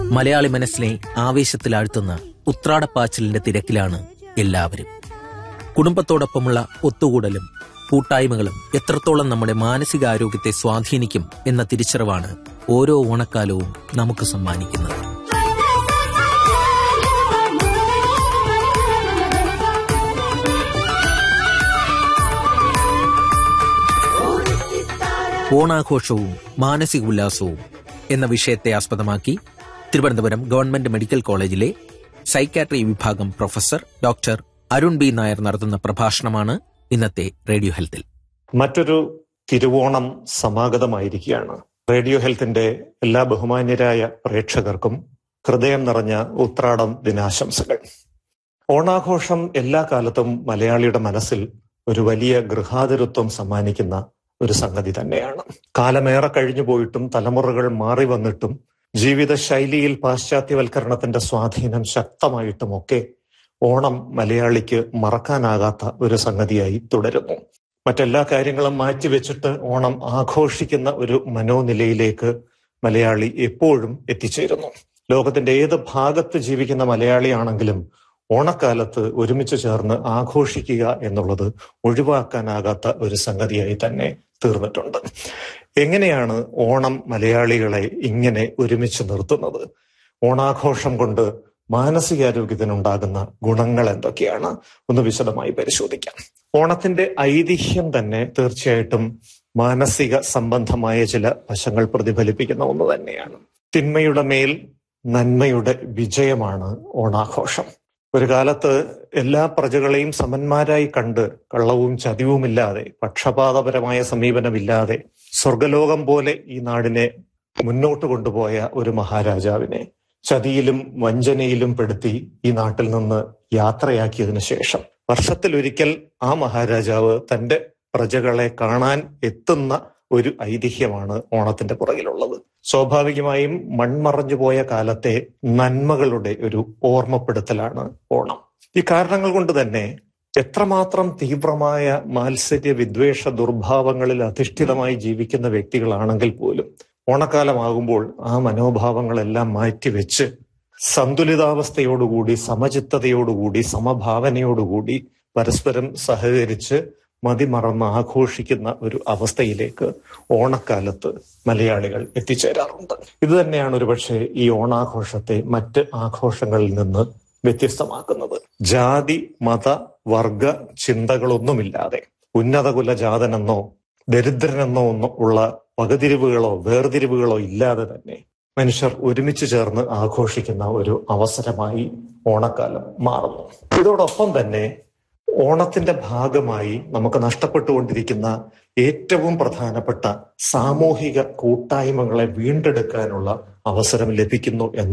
മലയാളി മനസ്സിനെ ആവേശത്തിലാഴ്ത്തുന്ന ഉത്രാടപ്പാച്ചിലിന്റെ തിരക്കിലാണ് എല്ലാവരും കുടുംബത്തോടൊപ്പമുള്ള ഒത്തുകൂടലും കൂട്ടായ്മകളും എത്രത്തോളം നമ്മുടെ മാനസികാരോഗ്യത്തെ സ്വാധീനിക്കും എന്ന തിരിച്ചറിവാണ് ഓരോ ഓണക്കാലവും നമുക്ക് സമ്മാനിക്കുന്നത് ഓണാഘോഷവും മാനസിക ഉല്ലാസവും എന്ന വിഷയത്തെ ആസ്പദമാക്കി തിരുവനന്തപുരം ഗവൺമെന്റ് മെഡിക്കൽ കോളേജിലെ സൈക്കാട്രി വിഭാഗം professor doctor Arun B Nair നടത്തുന്ന പ്രഭാഷണമാണ് ഇന്നത്തെ റേഡിയോ ഹെൽത്തിൽ മറ്റൊരു തിരുവോണം സമാഗതമായിരിക്കുകയാണ് റേഡിയോ ഹെൽത്തിന്റെ എല്ലാ ബഹുമാന്യരായ പ്രേക്ഷകർക്കും ഹൃദയം നിറഞ്ഞ ഉത്രാടം ദിനാശംസകൾ ഓണാഘോഷം എല്ലാ കാലത്തും മലയാളിയുടെ മനസ്സിൽ ഒരു വലിയ ഗൃഹാതിരത്വം സമ്മാനിക്കുന്ന ഒരു സംഗതി തന്നെയാണ് കാലമേറെ കഴിഞ്ഞു പോയിട്ടും തലമുറകൾ മാറി വന്നിട്ടും ജീവിതശൈലിയിൽ പാശ്ചാത്യവൽക്കരണത്തിന്റെ സ്വാധീനം ശക്തമായിട്ടുമൊക്കെ ഓണം മലയാളിക്ക് മറക്കാനാകാത്ത ഒരു സംഗതിയായി തുടരുന്നു മറ്റെല്ലാ കാര്യങ്ങളും മാറ്റിവെച്ചിട്ട് ഓണം ആഘോഷിക്കുന്ന ഒരു മനോനിലയിലേക്ക് മലയാളി എപ്പോഴും എത്തിച്ചേരുന്നു ലോകത്തിന്റെ ഏത് ഭാഗത്ത് ജീവിക്കുന്ന മലയാളിയാണെങ്കിലും ഓണക്കാലത്ത് ഒരുമിച്ച് ചേർന്ന് ആഘോഷിക്കുക എന്നുള്ളത് ഒഴിവാക്കാനാകാത്ത ഒരു സംഗതിയായി തന്നെ തീർന്നിട്ടുണ്ട് എങ്ങനെയാണ് ഓണം മലയാളികളെ ഇങ്ങനെ ഒരുമിച്ച് നിർത്തുന്നത് ഓണാഘോഷം കൊണ്ട് മാനസികാരോഗ്യത്തിനുണ്ടാകുന്ന ഗുണങ്ങൾ എന്തൊക്കെയാണ് ഒന്ന് വിശദമായി പരിശോധിക്കാം ഓണത്തിന്റെ ഐതിഹ്യം തന്നെ തീർച്ചയായിട്ടും മാനസിക സംബന്ധമായ ചില വശങ്ങൾ പ്രതിഫലിപ്പിക്കുന്ന ഒന്ന് തന്നെയാണ് തിന്മയുടെ മേൽ നന്മയുടെ വിജയമാണ് ഓണാഘോഷം ഒരു കാലത്ത് എല്ലാ പ്രജകളെയും സമന്മാരായി കണ്ട് കള്ളവും ചതിവുമില്ലാതെ പക്ഷപാതപരമായ സമീപനമില്ലാതെ സ്വർഗലോകം പോലെ ഈ നാടിനെ മുന്നോട്ട് കൊണ്ടുപോയ ഒരു മഹാരാജാവിനെ ചതിയിലും വഞ്ചനയിലും പെടുത്തി ഈ നാട്ടിൽ നിന്ന് യാത്രയാക്കിയതിനു ശേഷം വർഷത്തിലൊരിക്കൽ ആ മഹാരാജാവ് തന്റെ പ്രജകളെ കാണാൻ എത്തുന്ന ഒരു ഐതിഹ്യമാണ് ഓണത്തിന്റെ പുറകിലുള്ളത് സ്വാഭാവികമായും മൺമറഞ്ഞു പോയ കാലത്തെ നന്മകളുടെ ഒരു ഓർമ്മപ്പെടുത്തലാണ് ഓണം ഈ കാരണങ്ങൾ കൊണ്ട് തന്നെ എത്രമാത്രം തീവ്രമായ മാത്സര്യ വിദ്വേഷ ദുർഭാവങ്ങളിൽ അധിഷ്ഠിതമായി ജീവിക്കുന്ന വ്യക്തികളാണെങ്കിൽ പോലും ഓണക്കാലമാകുമ്പോൾ ആ മനോഭാവങ്ങളെല്ലാം മാറ്റിവെച്ച് സന്തുലിതാവസ്ഥയോടുകൂടി സമചിത്തതയോടുകൂടി സമഭാവനയോടുകൂടി പരസ്പരം സഹകരിച്ച് മതിമറന്ന് ആഘോഷിക്കുന്ന ഒരു അവസ്ഥയിലേക്ക് ഓണക്കാലത്ത് മലയാളികൾ എത്തിച്ചേരാറുണ്ട് ഇത് തന്നെയാണ് ഒരുപക്ഷെ ഈ ഓണാഘോഷത്തെ മറ്റ് ആഘോഷങ്ങളിൽ നിന്ന് വ്യത്യസ്തമാക്കുന്നത് ജാതി മത വർഗ ചിന്തകളൊന്നുമില്ലാതെ ഉന്നത കുലജാതനെന്നോ ദരിദ്രനെന്നോ ഒന്നും ഉള്ള വകതിരിവുകളോ വേർതിരിവുകളോ ഇല്ലാതെ തന്നെ മനുഷ്യർ ഒരുമിച്ച് ചേർന്ന് ആഘോഷിക്കുന്ന ഒരു അവസരമായി ഓണക്കാലം മാറുന്നു ഇതോടൊപ്പം തന്നെ ഓണത്തിന്റെ ഭാഗമായി നമുക്ക് നഷ്ടപ്പെട്ടുകൊണ്ടിരിക്കുന്ന ഏറ്റവും പ്രധാനപ്പെട്ട സാമൂഹിക കൂട്ടായ്മകളെ വീണ്ടെടുക്കാനുള്ള അവസരം ലഭിക്കുന്നു എന്ന്